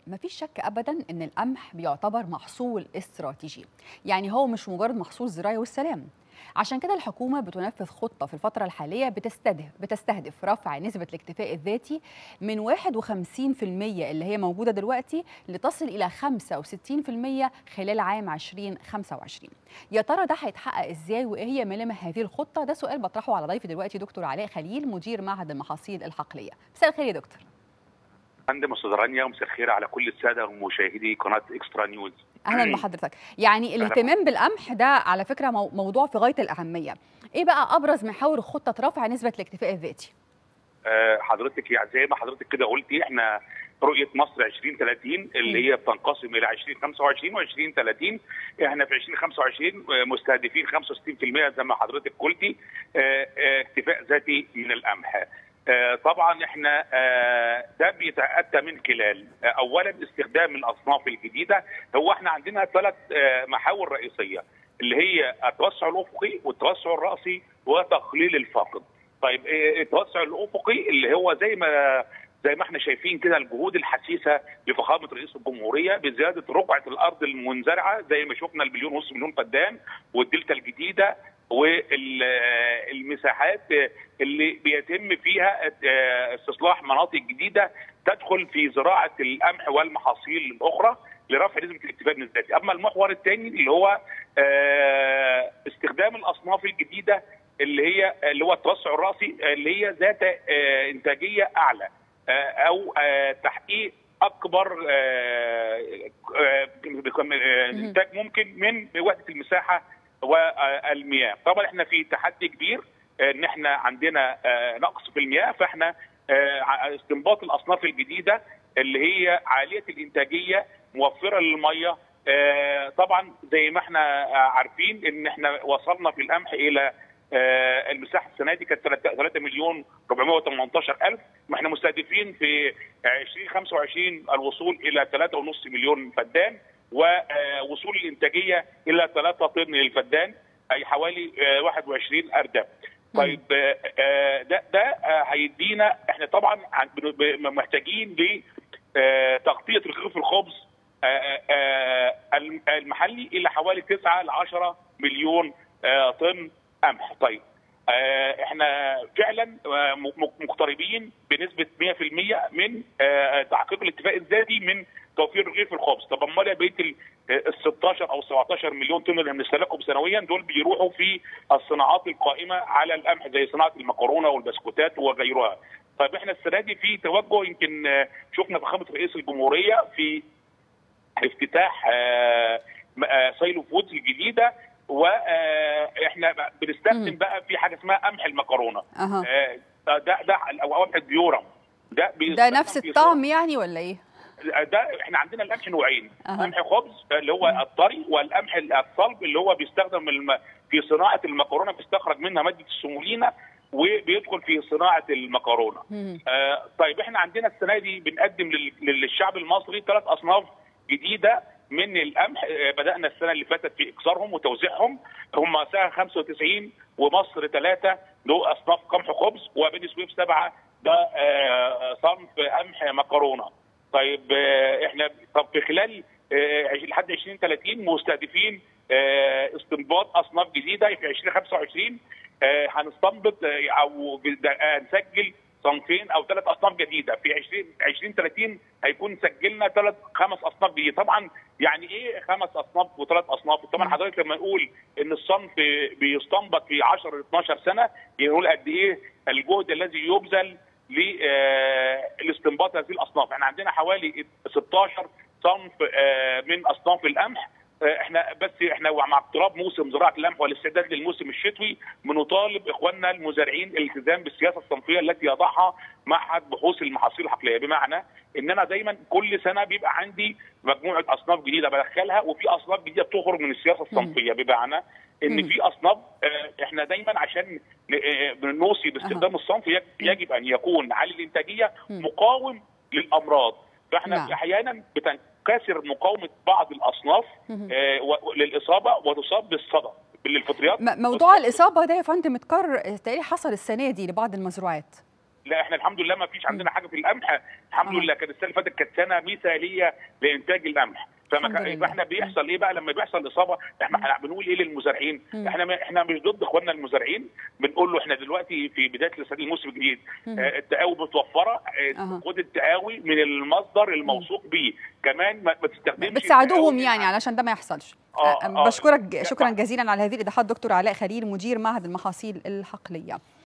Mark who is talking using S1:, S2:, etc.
S1: مفيش شك ابدا ان القمح بيعتبر محصول استراتيجي يعني هو مش مجرد محصول زراعي والسلام عشان كده الحكومة بتنفذ خطة في الفترة الحالية بتستهدف بتستهدف رفع نسبة الاكتفاء الذاتي من 51% اللي هي موجودة دلوقتي لتصل إلى 65% خلال عام 2025 يا ترى ده هيتحقق ازاي وايه هي ملامح هذه الخطة ده سؤال بطرحه على ضيفي دلوقتي دكتور علاء خليل مدير معهد المحاصيل الحقلية مساء الخير يا دكتور
S2: فندم استاذ رانيا ومساء الخير على كل الساده ومشاهدي قناه اكسترا نيوز
S1: اهلا بحضرتك يعني الاهتمام بالقمح ده على فكره موضوع في غايه الاهميه ايه بقى ابرز محاور خطه رفع نسبه الاكتفاء الذاتي
S2: أه حضرتك يعني زي ما حضرتك كده قلتي احنا رؤيه مصر 2030 اللي هي بتنقسم الى 2025 و2030 احنا في 2025 مستهدفين 65% زي ما حضرتك قلتي اكتفاء ذاتي من القمح طبعا احنا ده بيتاتى من خلال اولا استخدام الاصناف الجديده هو احنا عندنا ثلاث محاور رئيسيه اللي هي التوسع الافقي والتوسع الراسي وتقليل الفاقد. طيب التوسع الافقي اللي هو زي ما زي ما احنا شايفين كده الجهود الحثيثه لفخامه رئيس الجمهوريه بزياده رقعه الارض المنزرعه زي ما شفنا البليون ونص مليون فدان والدلتا الجديده والمساحات اللي بيتم فيها استصلاح مناطق جديده تدخل في زراعه القمح والمحاصيل الاخرى لرفع نسبه الاكتفاء الذاتي، اما المحور الثاني اللي هو استخدام الاصناف الجديده اللي هي اللي هو التوسع الراسي اللي هي ذات انتاجيه اعلى او تحقيق اكبر انتاج ممكن من وحده المساحه والمياه طبعا احنا في تحدي كبير ان احنا عندنا نقص في المياه فاحنا استنباط الاصناف الجديده اللي هي عاليه الانتاجيه موفره للميه طبعا زي ما احنا عارفين ان احنا وصلنا في القمح الى المساحه السنه دي كانت 3 مليون 418 الف ما احنا مستهدفين في 2025 الوصول الى 3.5 مليون فدان ووصول الانتاجيه الى 3 طن للفدان اي حوالي 21 ارداب. طيب ده ده هيدينا احنا طبعا محتاجين لتغطيه رغيف الخبز المحلي الى حوالي 9 ل 10 مليون طن قمح. طيب احنا فعلا مقتربين بنسبه 100% من تحقيق الاتفاق الذاتي من توفير رغيف الخبز، طب امال بقيه ال 16 او 17 مليون طن اللي بنستهلكهم سنويا دول بيروحوا في الصناعات القائمه على القمح زي صناعه المكرونه والبسكوتات وغيرها. طيب احنا السنه دي في توجه يمكن شفنا فخامه رئيس الجمهوريه في افتتاح سايلو فودز الجديده واحنا بنستخدم بقى في حاجه اسمها قمح المكرونه
S1: أه.
S2: ده ده او قمح الديورم
S1: ده ده نفس الطعم يعني ولا ايه؟
S2: ده احنا عندنا القمح نوعين أه. قمح خبز اللي هو الطري والقمح الصلب اللي هو بيستخدم الم... في صناعه المكرونه بيستخرج منها ماده السمولينا وبيدخل في صناعه المكرونه. آه طيب احنا عندنا السنه دي بنقدم لل... للشعب المصري ثلاث اصناف جديده من القمح بدانا السنه اللي فاتت في اكسارهم وتوزيعهم هم سنه 95 ومصر ثلاثه دول اصناف قمح خبز وبني سويف سبعه ده صنف قمح مكرونه. طيب احنا طب في خلال لحد 2030 مستهدفين استنباط اصناف جديده في 2025 هنستنبط او هنسجل صنفين او ثلاث اصناف جديده في 20 2030 هيكون سجلنا ثلاث خمس اصناف جديده طبعا يعني ايه خمس اصناف وثلاث اصناف طبعا حضرتك لما نقول ان الصنف بيستنبط في 10 12 سنه نقول قد ايه الجهد الذي يبذل لاستنباط هذه الاصناف احنا عندنا حوالي 16 صنف من اصناف القمح احنا بس احنا مع اقتراب موسم زراعه القمح والاستعداد للموسم الشتوي بنطالب اخواننا المزارعين الالتزام بالسياسه الصنفيه التي يضعها معهد بحوث المحاصيل الحقليه بمعنى ان انا دايما كل سنه بيبقى عندي مجموعه اصناف جديده بدخلها وفي اصناف جديده بتخرج من السياسه الصنفيه بمعنى ان في اصناف احنا دايما عشان نوصي باستخدام الصنف يجب ان يكون عالي الانتاجيه مقاوم للامراض فاحنا احيانا بتنكسر مقاومه بعض الاصناف للاصابه وتصاب بالصدى للفطريات
S1: موضوع الاصابه ده يا فندم اتكرر تقريبا حصل السنه دي لبعض المزروعات
S2: لا احنا الحمد لله ما فيش عندنا حاجه في القمح الحمد
S1: آه.
S2: لله كانت السنه اللي فاتت كانت سنه مثاليه لانتاج القمح فما
S1: الحمد
S2: كان-
S1: لله.
S2: يبقى احنا بيحصل ايه بقى لما بيحصل اصابه احنا احنا بنقول ايه للمزارعين
S1: مم.
S2: احنا ما احنا مش ضد اخواننا المزارعين بنقول له احنا دلوقتي في بدايه لسه الموسم الجديد
S1: مم.
S2: آه، التقاوي متوفره
S1: أها.
S2: آه، خد التقاوي من المصدر الموثوق به كمان ما ما تستخدمش
S1: بتساعدوهم
S2: التقاوي
S1: يعني
S2: من-
S1: علشان ده ما يحصلش
S2: آه،
S1: أه،
S2: آه.
S1: بشكرك شكرا جزيلا على هذه الايضاحات دكتور علاء خليل مدير معهد المحاصيل الحقليه